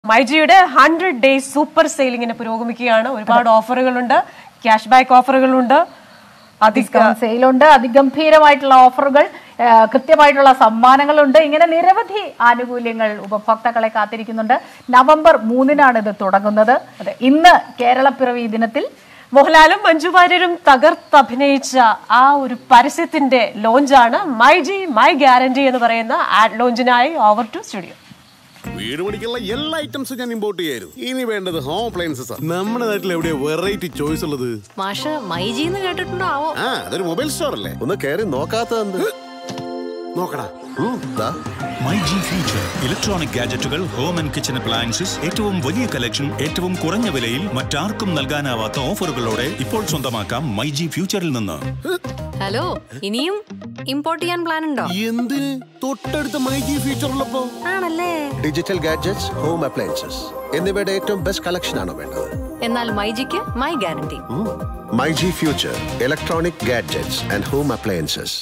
മൈജിയുടെ hundred days super സെയിലിങ്ങിന് പുരോഗമിക്കുകയാണ് ഒരുപാട് ഓഫറുകളുണ്ട് ക്യാഷ് ബാക്ക് ഓഫറുകളുണ്ട് അധിക ഡിസ്കൗണ്ട് സെയിലുണ്ട് അതിഗംഭീരമായിട്ടുള്ള ഓഫറുകൾ ആ, കൃത്യമായിട്ടുള്ള സമ്മാനങ്ങളുണ്ട് ഇങ്ങനെ നിരവധി ആനുകൂല്യങ്ങൾ ഉപഭോക്താക്കളെ കാത്തിരിക്കുന്നുണ്ട് നവംബർ മൂന്നിനാണ് ഇത് തുടങ്ങുന്നത് ഇന്ന് കേരളപ്പിറവി ദിനത്തിൽ മോഹൻലാലും മഞ്ജു വാര്യരും തകർത്തഭിനയിച്ച ആ ഒരു പരസ്യത്തിന്റെ ലോഞ്ചാണ് മൈ ജി മൈ ഗ്യാരണ്ടി എന്ന് പറയുന്ന ആഡ് ലോഞ്ചിനായി ഓവർ ടു സ്റ്റുഡിയോ വീട് പണിക്കുള്ള എല്ലാ ഐറ്റംസും ഞാൻ ഇമ്പോർട്ട് ചെയ്യായിരുന്നു ഇനി വേണ്ടത് ഹോം അപ്ലയൻസസ് നമ്മുടെ നാട്ടിൽ എവിടെയാ വെറൈറ്റി ചോയ്സ് ഉള്ളത് മാഷ് മൈജിന്ന് കേട്ടിട്ടുണ്ടോ ആവോ ആ അതൊരു മൊബൈൽ സ്റ്റോർ അല്ലേ ഒന്ന് കയറി നോക്കാത്തത് നോക്കടാ മൈ ജി ഫ്യൂച്ചർ ഇലക്ട്രോണിക് ഗാഡ്ജറ്റുകൾ ഹോം ആൻഡ് കിച്ചൺ അപ്ലയൻസസ് ഏറ്റവും വലിയ കളക്ഷൻ ഏറ്റവും കുറഞ്ഞ വിലയിൽ മറ്റാർക്കും നൽകാനാവാത്ത ഓഫറുകളോടെ ഇപ്പോൾ സ്വന്തമാക്കാം മൈ ജി ഫ്യൂച്ചറിൽ നിന്ന് ഹലോ ഇനിയും ഇമ്പോർട്ട് ചെയ്യാൻ പ്ലാൻ ഉണ്ടോ എന്തിന് തൊട്ടടുത്ത മൈ ജി ഫീച്ചർ ഉള്ളപ്പോ ആണല്ലേ ഡിജിറ്റൽ ഗാഡ്ജറ്റ്സ് ഹോം അപ്ലയൻസസ് എന്നിവയുടെ ഏറ്റവും ബെസ്റ്റ് കളക്ഷൻ ആണോ വേണ്ടത് എന്നാൽ മൈജിക്ക് my guarantee my G future electronic gadgets and home appliances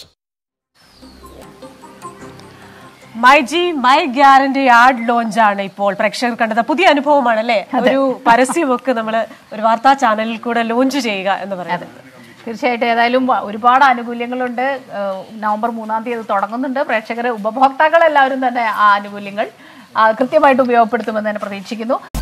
my G my guarantee ad launch ആണ് ഇപ്പോൾ പ്രേക്ഷകർ കണ്ടത് പുതിയ അനുഭവമാണ് അല്ലേ ഒരു പരസ്യമൊക്കെ നമ്മൾ ഒരു വാർത്താ ചാനലിൽ കൂടെ ലോഞ്ച് ചെയ്യുക എന്ന് പറയുന്നത് തീർച്ചയായിട്ടും ഏതായാലും വ- ഒരുപാട് ആനുകൂല്യങ്ങളുണ്ട് ഏഹ് നവംബർ മൂന്നാം തീയതി തുടങ്ങുന്നുണ്ട് പ്രേക്ഷകർ ഉപഭോക്താക്കൾ എല്ലാവരും തന്നെ ആ ആനുകൂല്യങ്ങൾ ആ, കൃത്യമായിട്ട് ഉപയോഗപ്പെടുത്തുമെന്ന് തന്നെ പ്രതീക്ഷിക്കുന്നു